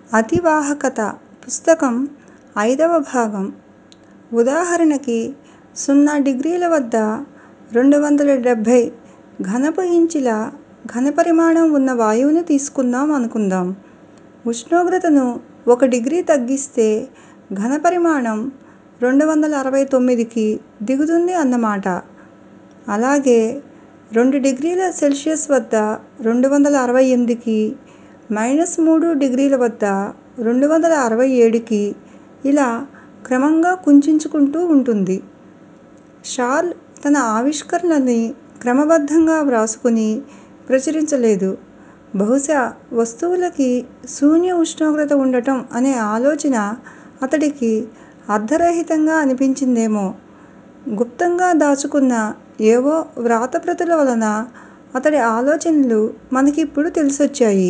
అతివాహకత పుస్తకం ఐదవ భాగం ఉదాహరణకి సున్నా డిగ్రీల వద్ద రెండు వందల డెబ్భై ఘనపు ఇంచుల ఘనపరిమాణం ఉన్న వాయువును తీసుకుందాం అనుకుందాం ఉష్ణోగ్రతను ఒక డిగ్రీ తగ్గిస్తే ఘనపరిమాణం రెండు వందల అరవై తొమ్మిదికి దిగుతుంది అన్నమాట అలాగే రెండు డిగ్రీల సెల్సియస్ వద్ద రెండు వందల అరవై ఎనిమిదికి మైనస్ మూడు డిగ్రీల వద్ద రెండు వందల అరవై ఏడుకి ఇలా క్రమంగా కుంచించుకుంటూ ఉంటుంది షార్ల్ తన ఆవిష్కరణని క్రమబద్ధంగా వ్రాసుకుని ప్రచురించలేదు బహుశా వస్తువులకి శూన్య ఉష్ణోగ్రత ఉండటం అనే ఆలోచన అతడికి అర్థరహితంగా అనిపించిందేమో గుప్తంగా దాచుకున్న ఏవో వ్రాతప్రతుల వలన అతడి ఆలోచనలు మనకిప్పుడు తెలిసొచ్చాయి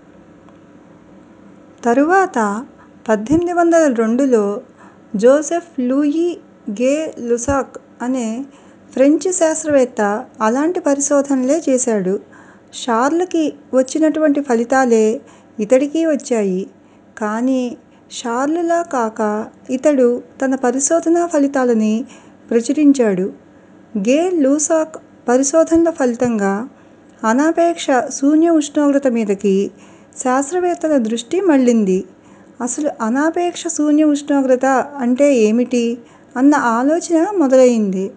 తరువాత పద్దెనిమిది వందల రెండులో జోసెఫ్ లూయి గే లుసాక్ అనే ఫ్రెంచ్ శాస్త్రవేత్త అలాంటి పరిశోధనలే చేశాడు షార్లకి వచ్చినటువంటి ఫలితాలే ఇతడికి వచ్చాయి కానీ షార్ల్ లా కాక ఇతడు తన పరిశోధనా ఫలితాలని ప్రచురించాడు గే లూసాక్ పరిశోధనల ఫలితంగా అనాపేక్ష శూన్య ఉష్ణోగ్రత మీదకి శాస్త్రవేత్తల దృష్టి మళ్ళింది అసలు అనాపేక్ష శూన్య ఉష్ణోగ్రత అంటే ఏమిటి అన్న ఆలోచన మొదలయింది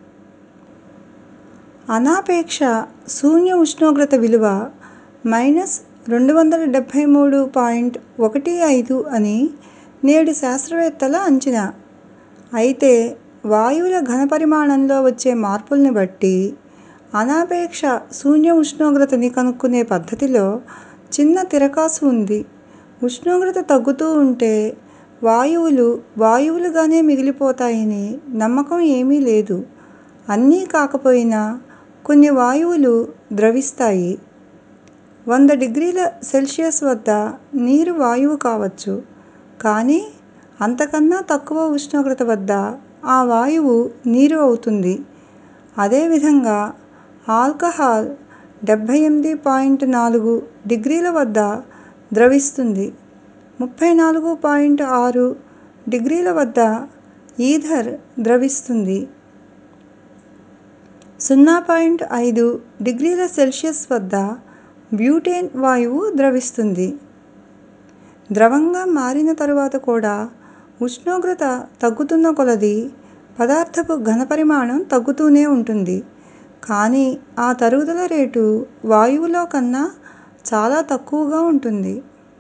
అనాపేక్ష శూన్య ఉష్ణోగ్రత విలువ మైనస్ రెండు వందల డెబ్భై మూడు పాయింట్ ఒకటి ఐదు అని నేటి శాస్త్రవేత్తల అంచనా అయితే వాయువుల ఘనపరిమాణంలో వచ్చే మార్పుల్ని బట్టి అనాపేక్ష శూన్య ఉష్ణోగ్రతని కనుక్కునే పద్ధతిలో చిన్న తిరకాసు ఉంది ఉష్ణోగ్రత తగ్గుతూ ఉంటే వాయువులు వాయువులుగానే మిగిలిపోతాయని నమ్మకం ఏమీ లేదు అన్నీ కాకపోయినా కొన్ని వాయువులు ద్రవిస్తాయి వంద డిగ్రీల సెల్సియస్ వద్ద నీరు వాయువు కావచ్చు కానీ అంతకన్నా తక్కువ ఉష్ణోగ్రత వద్ద ఆ వాయువు నీరు అవుతుంది అదేవిధంగా ఆల్కహాల్ డెబ్భై ఎనిమిది పాయింట్ నాలుగు డిగ్రీల వద్ద ద్రవిస్తుంది ముప్పై నాలుగు పాయింట్ ఆరు డిగ్రీల వద్ద ఈథర్ ద్రవిస్తుంది సున్నా పాయింట్ ఐదు డిగ్రీల సెల్సియస్ వద్ద బ్యూటేన్ వాయువు ద్రవిస్తుంది ద్రవంగా మారిన తరువాత కూడా ఉష్ణోగ్రత తగ్గుతున్న కొలది పదార్థపు ఘనపరిమాణం తగ్గుతూనే ఉంటుంది కానీ ఆ తరుగుదల రేటు వాయువులో కన్నా చాలా తక్కువగా ఉంటుంది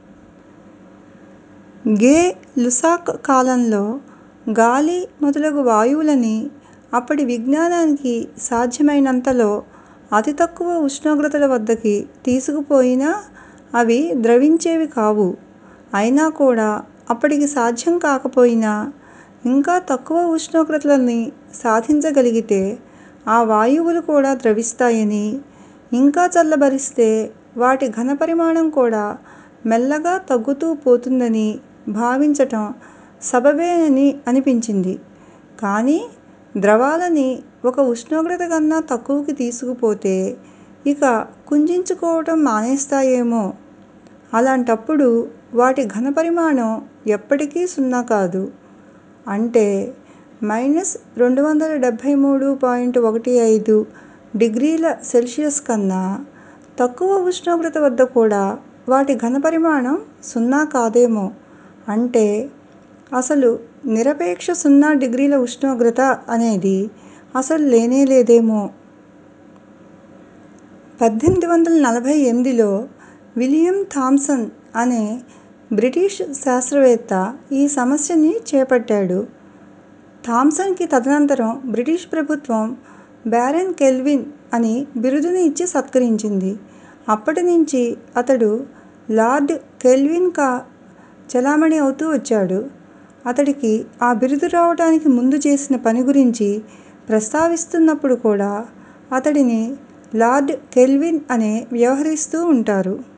గే లుసాక్ కాలంలో గాలి మొదలగు వాయువులని అప్పటి విజ్ఞానానికి సాధ్యమైనంతలో అతి తక్కువ ఉష్ణోగ్రతల వద్దకి తీసుకుపోయినా అవి ద్రవించేవి కావు అయినా కూడా అప్పటికి సాధ్యం కాకపోయినా ఇంకా తక్కువ ఉష్ణోగ్రతలని సాధించగలిగితే ఆ వాయువులు కూడా ద్రవిస్తాయని ఇంకా చల్లబరిస్తే వాటి ఘనపరిమాణం కూడా మెల్లగా తగ్గుతూ పోతుందని భావించటం సబబేనని అనిపించింది కానీ ద్రవాలని ఒక ఉష్ణోగ్రత కన్నా తక్కువకి తీసుకుపోతే ఇక కుంచించుకోవటం మానేస్తాయేమో అలాంటప్పుడు వాటి ఘనపరిమాణం ఎప్పటికీ సున్నా కాదు అంటే మైనస్ రెండు వందల డెబ్భై మూడు పాయింట్ ఒకటి ఐదు డిగ్రీల సెల్సియస్ కన్నా తక్కువ ఉష్ణోగ్రత వద్ద కూడా వాటి ఘనపరిమాణం సున్నా కాదేమో అంటే అసలు నిరపేక్ష సున్నా డిగ్రీల ఉష్ణోగ్రత అనేది అసలు లేనే లేదేమో పద్దెనిమిది వందల నలభై ఎనిమిదిలో విలియం థామ్సన్ అనే బ్రిటిష్ శాస్త్రవేత్త ఈ సమస్యని చేపట్టాడు థామ్సన్కి తదనంతరం బ్రిటిష్ ప్రభుత్వం బ్యారెన్ కెల్విన్ అని బిరుదుని ఇచ్చి సత్కరించింది అప్పటి నుంచి అతడు లార్డ్ కెల్విన్గా చలామణి అవుతూ వచ్చాడు అతడికి ఆ బిరుదు రావటానికి ముందు చేసిన పని గురించి ప్రస్తావిస్తున్నప్పుడు కూడా అతడిని లార్డ్ కెల్విన్ అనే వ్యవహరిస్తూ ఉంటారు